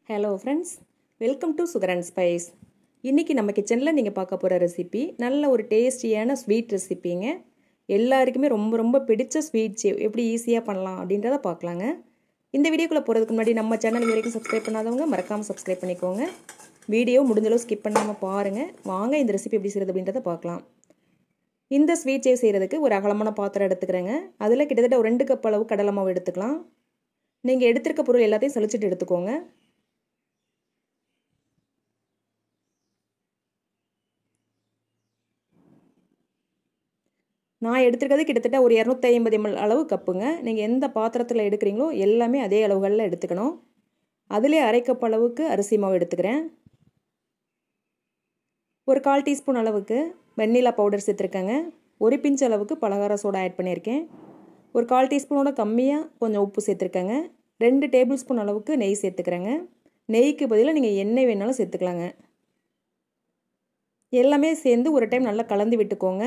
hello friends welcome to sugar and spice இன்றைக்கி நம்ம கிச்சனில் நீங்கள் பார்க்க போகிற ரெசிபி நல்ல ஒரு டேஸ்டியான ஸ்வீட் ரெசிபிங்க எல்லாருக்குமே ரொம்ப ரொம்ப பிடிச்ச ஸ்வீட் எப்படி ஈஸியாக பண்ணலாம் அப்படின்றத பார்க்கலாங்க இந்த வீடியோக்குள்ளே போகிறதுக்கு முன்னாடி நம்ம சேனல் இது வரைக்கும் சப்ஸ்கிரைப் பண்ணாதவங்க மறக்காமல் சப்ஸ்கிரைப் பண்ணிக்கோங்க வீடியோ முடிஞ்சளவு ஸ்கிப் பண்ணாமல் பாருங்கள் வாங்க இந்த ரெசிபி எப்படி செய்கிறது அப்படின்றத பார்க்கலாம் இந்த ஸ்வீட் சேவ் செய்கிறதுக்கு ஒரு அகலமான பாத்திரம் எடுத்துக்கிறேங்க அதில் கிட்டத்தட்ட ஒரு ரெண்டு கப் அளவு கடலை மாவு எடுத்துக்கலாம் நீங்கள் எடுத்திருக்க பொருள் எல்லாத்தையும் சளிச்சிட்டு எடுத்துக்கோங்க நான் எடுத்துருக்கிறது கிட்டத்தட்ட ஒரு இரநூத்தி ஐம்பது எம்எல் அளவு கப்புங்க நீங்கள் எந்த பாத்திரத்தில் எடுக்கிறீங்களோ எல்லாமே அதே அளவுகளில் எடுத்துக்கணும் அதிலே அரை கப் அளவுக்கு அரிசி மாவு எடுத்துக்கிறேன் ஒரு கால் டீஸ்பூன் அளவுக்கு வெண்ணிலா பவுடர் சேர்த்துருக்கேங்க ஒரு பிஞ்ச் அளவுக்கு பலகார சோடா ஆட் பண்ணியிருக்கேன் ஒரு கால் டீஸ்பூனோட கம்மியாக கொஞ்சம் உப்பு சேர்த்துருக்கேங்க ரெண்டு டேபிள் ஸ்பூன் அளவுக்கு நெய் சேர்த்துக்கிறேங்க நெய்க்கு பதிலாக நீங்கள் எண்ணெய் வேணாலும் சேர்த்துக்கலாங்க எல்லாமே சேர்ந்து ஒரு டைம் நல்லா கலந்து விட்டுக்கோங்க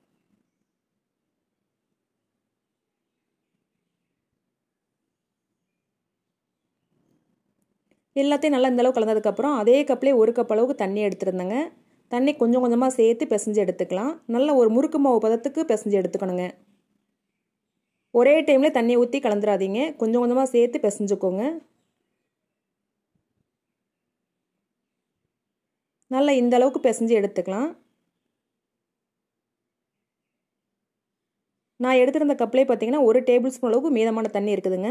எல்லாத்தையும் நல்லா இந்தளவு கலந்ததுக்கப்புறம் அதே கப்லேயே ஒரு கப் அளவுக்கு தண்ணி எடுத்துருந்தேங்க தண்ணி கொஞ்சம் கொஞ்சமாக சேர்த்து பிசைஞ்சு எடுத்துக்கலாம் நல்ல ஒரு முறுக்கு மாவு பதத்துக்கு பிசைஞ்சு எடுத்துக்கணுங்க ஒரே டைமில் தண்ணியை ஊற்றி கலந்துடாதீங்க கொஞ்சம் கொஞ்சமாக சேர்த்து பிசைஞ்சுக்கோங்க நல்லா இந்த அளவுக்கு பிசைஞ்சு எடுத்துக்கலாம் நான் எடுத்திருந்த கப்லேயே பார்த்தீங்கன்னா ஒரு டேபிள் ஸ்பூன் அளவுக்கு மீதமான தண்ணி இருக்குதுங்க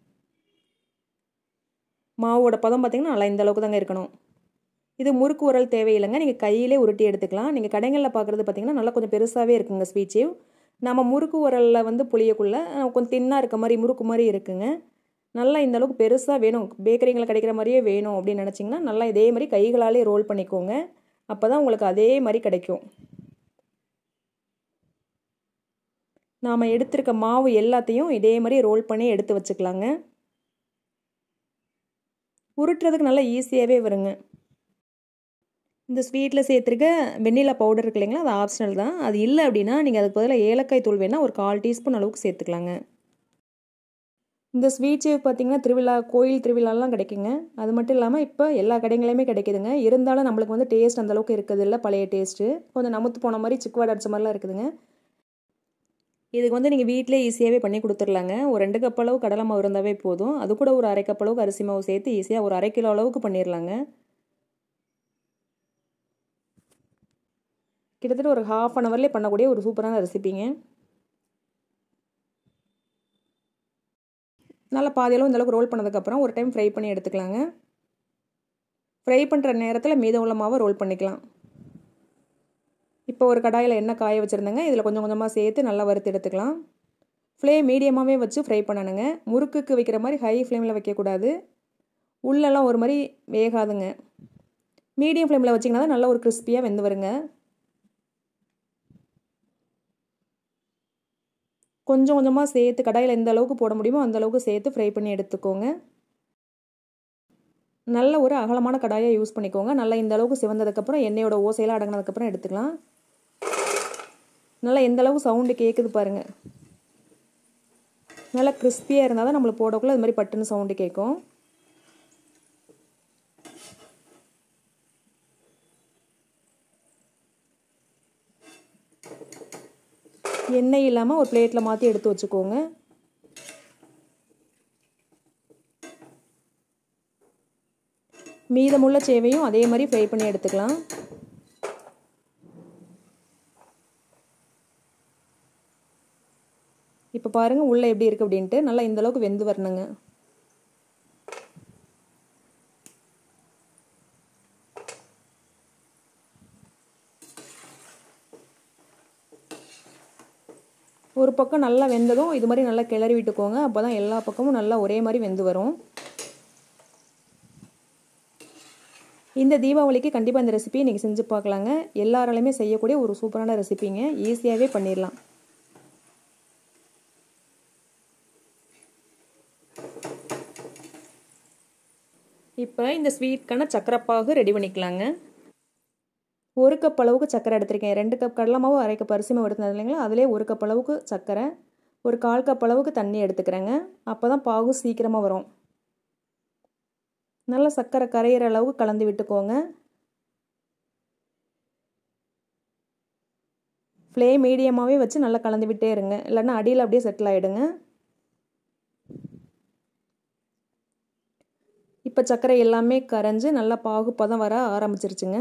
மாவோட பதம் பார்த்திங்கன்னா நல்லா இந்த அளவுக்கு தாங்க இருக்கணும் இது முறுக்கு உரல் தேவையில்லைங்க நீங்கள் கையிலே உருட்டி எடுத்துக்கலாம் நீங்கள் கடைகளில் பார்க்குறது பார்த்திங்கன்னா நல்லா கொஞ்சம் பெருசாகவே இருக்குங்க ஸ்வீட் சேவ் நம்ம முறுக்கு உரலில் வந்து புளியக்குள்ளே கொஞ்சம் தின்னாக இருக்க மாதிரி முறுக்கு மாதிரி இருக்குங்க நல்லா இந்த அளவுக்கு பெருசாக வேணும் பேக்கரிங்களில் கிடைக்கிற மாதிரியே வேணும் அப்படின்னு நினச்சிங்கன்னா நல்லா இதே மாதிரி கைகளாலே ரோல் பண்ணிக்கோங்க அப்போ தான் உங்களுக்கு அதே மாதிரி கிடைக்கும் நாம் எடுத்திருக்க மாவு எல்லாத்தையும் இதே மாதிரி ரோல் பண்ணி எடுத்து வச்சுக்கலாங்க உருட்டுறதுக்கு நல்லா ஈஸியாகவே வருங்க இந்த ஸ்வீட்டில் சேர்த்துருக்க வெண்ணிலா பவுடர் இருக்கு இல்லைங்களா அது ஆப்ஷனல் தான் அது இல்லை அப்படின்னா நீங்கள் அதுக்கு பதிலாக ஏலக்காய் தூள் வேணால் ஒரு கால் டீஸ்பூன் அளவுக்கு சேர்த்துக்கலாங்க இந்த ஸ்வீட் சேவ் பார்த்திங்கன்னா திருவிழா கோயில் திருவிழாலாம் கிடைக்குங்க அது மட்டும் இல்லாமல் இப்போ எல்லா கடைகளையுமே கிடைக்குதுங்க இருந்தாலும் நம்மளுக்கு வந்து டேஸ்ட் அந்தளவுக்கு இருக்குது இல்லை பழைய டேஸ்ட்டு கொஞ்சம் நமுத்து போன மாதிரி சிக்குவாடு அடிச்ச மாதிரிலாம் இருக்குதுங்க இதுக்கு வந்து நீங்கள் வீட்டிலே ஈஸியாகவே பண்ணி கொடுத்துர்லாங்க ஒரு ரெண்டு கப் அளவு கடலை மாவு இருந்தாவே போதும் அது கூட ஒரு அரை கப் அளவுக்கு அரிசி மாவு சேர்த்து ஈஸியாக ஒரு அரை கிலோ அளவுக்கு பண்ணிடலாங்க கிட்டத்தட்ட ஒரு ஹாஃப் அன் ஹவர்லேயே பண்ணக்கூடிய ஒரு சூப்பரான ரெசிபிங்க நல்லா பாதியளவு இந்தளவுக்கு ரோல் பண்ணதுக்கப்புறம் ஒரு டைம் ஃப்ரை பண்ணி எடுத்துக்கலாங்க ஃப்ரை பண்ணுற நேரத்தில் மீதம் உள்ள மாவை ரோல் பண்ணிக்கலாம் இப்போ ஒரு கடாயில் எண்ணெய் காய வச்சுருந்தேங்க இதில் கொஞ்சம் கொஞ்சமாக சேர்த்து நல்லா வறுத்து எடுத்துக்கலாம் ஃப்ளேம் மீடியமாகவே வச்சு ஃப்ரை பண்ணணுங்க முறுக்குக்கு வைக்கிற மாதிரி ஹை ஃப்ளேமில் வைக்கக்கூடாது உள்ளெல்லாம் ஒரு மாதிரி வேகாதுங்க மீடியம் ஃப்ளேமில் வச்சிங்கன்னா தான் நல்லா ஒரு கிறிஸ்பியாக வெந்து வருங்க கொஞ்சம் கொஞ்சமாக சேர்த்து கடாயில் எந்த அளவுக்கு போட முடியுமோ அந்த அளவுக்கு சேர்த்து ஃப்ரை பண்ணி எடுத்துக்கோங்க நல்ல ஒரு அகலமான கடாயை யூஸ் பண்ணிக்கோங்க நல்லா இந்த அளவுக்கு சிவந்ததுக்கப்புறம் எண்ணெயோட ஓசையெல்லாம் அடங்கினதுக்கப்புறம் எடுத்துக்கலாம் நல்லா எந்த அளவுக்கு சவுண்டு கேட்குது பாருங்கள் நல்லா கிறிஸ்பியாக இருந்தால் தான் நம்மளுக்கு போடக்குள்ள அது மாதிரி பட்டுன்னு சவுண்டு கேட்கும் எண்ணெய் இல்லாமல் ஒரு பிளேட்டில் மாற்றி எடுத்து வச்சுக்கோங்க மீதமுள்ள சேவையும் அதே மாதிரி ஃப்ரை பண்ணி எடுத்துக்கலாம் இப்போ பாருங்கள் உள்ளே எப்படி இருக்குது அப்படின்ட்டு நல்லா இந்தளவுக்கு வெந்து வரணுங்க ஒரு பக்கம் நல்லா வெந்ததும் இது மாதிரி நல்லா கிளறி விட்டுக்கோங்க அப்போ தான் எல்லா பக்கமும் நல்லா ஒரே மாதிரி வெந்து வரும் இந்த தீபாவளிக்கு கண்டிப்பாக இந்த ரெசிபியை நீங்கள் செஞ்சு பார்க்கலாங்க எல்லாராலையுமே செய்யக்கூடிய ஒரு சூப்பரான ரெசிபிங்க ஈஸியாகவே பண்ணிடலாம் இப்போ இந்த ஸ்வீட்கான சக்கரைப்பாகு ரெடி பண்ணிக்கலாங்க ஒரு கப் அளவுக்கு சக்கரை எடுத்திருக்கேன் ரெண்டு கப் கடலை மாவு அரை கப் அரிசி மாவு எடுத்தது இல்லைங்களா அதிலே ஒரு கப் அளவுக்கு சக்கரை ஒரு கால் கப் அளவுக்கு தண்ணி எடுத்துக்கிறேங்க அப்போ தான் பாகு சீக்கிரமாக வரும் நல்லா சர்க்கரை கரையிற அளவுக்கு கலந்து விட்டுக்கோங்க ஃப்ளேம் மீடியமாகவே வச்சு நல்லா கலந்து விட்டே இருங்க இல்லைன்னா அடியில் அப்படியே செட்டில் ஆகிடுங்க இப்போ சர்க்கரை எல்லாமே கரைஞ்சி நல்லா பாகு பதம் வர ஆரம்பிச்சிருச்சுங்க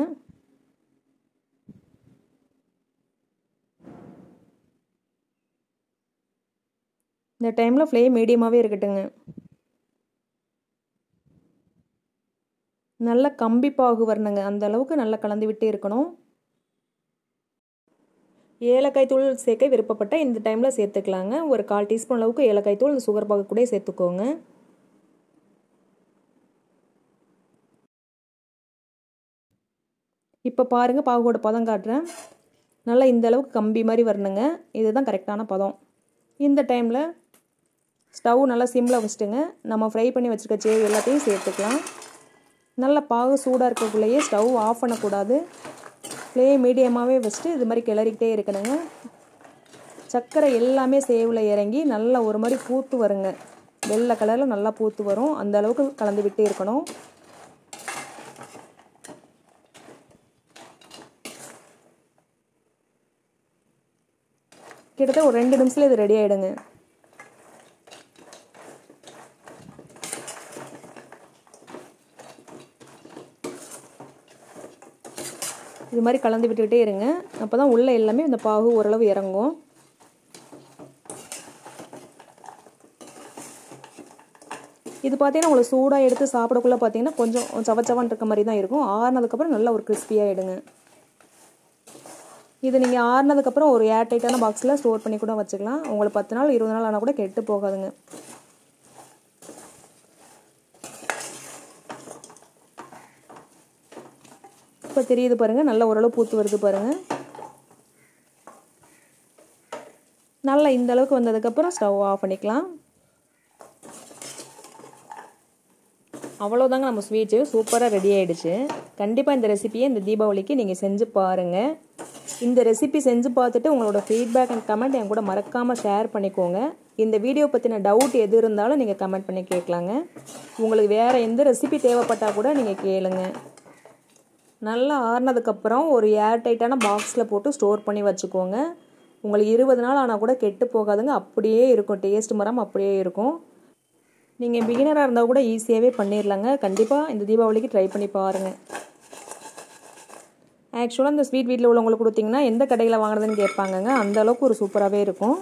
இந்த டைமில் ஃப்ளேம் மீடியமாகவே இருக்கட்டுங்க நல்லா கம்பி பாகு வரணுங்க அந்த அளவுக்கு நல்லா கலந்து விட்டே இருக்கணும் ஏலக்காய் தூள் சேர்க்க விருப்பப்பட்ட இந்த டைமில் சேர்த்துக்கலாங்க ஒரு கால் டீஸ்பூன் அளவுக்கு ஏலக்காய் தூள் இந்த சுகர் பாகு கூட சேர்த்துக்கோங்க இப்போ பாருங்கள் பாகோட பதம் காட்டுறேன் நல்லா இந்த அளவுக்கு கம்பி மாதிரி வரணுங்க இதுதான் கரெக்டான பதம் இந்த டைமில் ஸ்டவ் நல்லா சிம்மில் வச்சுட்டுங்க நம்ம ஃப்ரை பண்ணி வச்சுருக்க சேவ் எல்லாத்தையும் சேர்த்துக்கலாம் நல்லா பாகு சூடாக இருக்கக்குள்ளேயே ஸ்டவ் ஆஃப் பண்ணக்கூடாது ஃப்ளேம் மீடியமாகவே வச்சுட்டு இது மாதிரி கிளறிக்கிட்டே இருக்கணுங்க சர்க்கரை எல்லாமே சேவில் இறங்கி நல்லா ஒரு மாதிரி பூத்து வருங்க வெள்ளை கலரில் நல்லா பூத்து வரும் அந்த அளவுக்கு கலந்து விட்டே இருக்கணும் கிட்டத்தட்ட ஒரு ரெண்டு நிமிஷத்தில் இது ரெடி ஆகிடுங்க இது மாதிரி கலந்து விட்டுக்கிட்டே இருங்க அப்போ தான் உள்ளே எல்லாமே இந்த பாகு ஓரளவு இறங்கும் இது பார்த்தீங்கன்னா உங்களுக்கு சூடாக எடுத்து சாப்பிடக்குள்ளே பார்த்தீங்கன்னா கொஞ்சம் சவச்சவன் இருக்க மாதிரி தான் இருக்கும் ஆறுனதுக்கப்புறம் நல்ல ஒரு கிறிஸ்பியாகிடுங்க இது நீங்கள் ஆறுனதுக்கப்புறம் ஒரு ஏர் டைட்டான பாக்ஸில் ஸ்டோர் பண்ணி கூட வச்சுக்கலாம் உங்களுக்கு பத்து நாள் இருபது நாள் ஆனால் கூட கெட்டு போகாதுங்க இப்போ தெரியுது பாருங்கள் நல்ல ஓரளவு பூத்து வருது பாருங்கள் நல்லா இந்த அளவுக்கு வந்ததுக்கப்புறம் ஸ்டவ் ஆஃப் பண்ணிக்கலாம் அவ்வளோதாங்க நம்ம ஸ்வீட்டு சூப்பராக ரெடி ஆகிடுச்சு கண்டிப்பாக இந்த ரெசிபியை இந்த தீபாவளிக்கு நீங்கள் செஞ்சு பாருங்கள் இந்த ரெசிபி செஞ்சு பார்த்துட்டு உங்களோட ஃபீட்பேக் அண்ட் கமெண்ட் என் கூட மறக்காமல் ஷேர் பண்ணிக்கோங்க இந்த வீடியோ பற்றின டவுட் எது இருந்தாலும் நீங்கள் கமெண்ட் பண்ணி கேட்கலாங்க உங்களுக்கு வேறு எந்த ரெசிபி தேவைப்பட்டால் கூட நீங்கள் கேளுங்க நல்லா ஆறுனதுக்கப்புறம் ஒரு ஏர் டைட்டான பாக்ஸில் போட்டு ஸ்டோர் பண்ணி வச்சுக்கோங்க உங்களுக்கு இருபது நாள் ஆனால் கூட கெட்டு போகாதுங்க அப்படியே இருக்கும் டேஸ்ட் மரம் அப்படியே இருக்கும் நீங்கள் பிகினராக இருந்தால் கூட ஈஸியாகவே பண்ணிடலாங்க கண்டிப்பாக இந்த தீபாவளிக்கு ட்ரை பண்ணி பாருங்கள் ஆக்சுவலாக இந்த ஸ்வீட் வீட்டில் உள்ளவங்களுக்கு கொடுத்தீங்கன்னா எந்த கடையில் வாங்குறதுன்னு கேட்பாங்கங்க அந்த அளவுக்கு ஒரு சூப்பராகவே இருக்கும்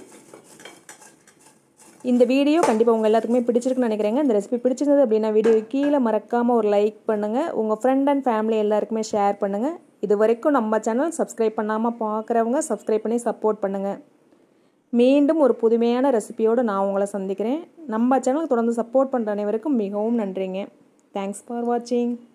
இந்த வீடியோ கண்டிப்பாக உங்கள் எல்லாத்துக்குமே பிடிச்சிருக்குன்னு நினைக்கிறேங்க இந்த ரெசிபி பிடிச்சிருந்தது அப்படின்னா வீடியோ கீழே மறக்காமல் ஒரு லைக் பண்ணுங்கள் உங்கள் ஃப்ரெண்ட் அண்ட் ஃபேமிலி எல்லாருக்குமே ஷேர் பண்ணுங்கள் இது வரைக்கும் நம்ம சேனல் சப்ஸ்கிரைப் பண்ணாமல் பார்க்குறவங்க சப்ஸ்கிரைப் பண்ணி சப்போர்ட் பண்ணுங்கள் மீண்டும் ஒரு புதுமையான ரெசிபியோடு நான் உங்களை சந்திக்கிறேன் நம்ம சேனலுக்கு தொடர்ந்து சப்போர்ட் பண்ணுற அனைவருக்கும் மிகவும் நன்றிங்க தேங்க்ஸ் ஃபார் வாட்சிங்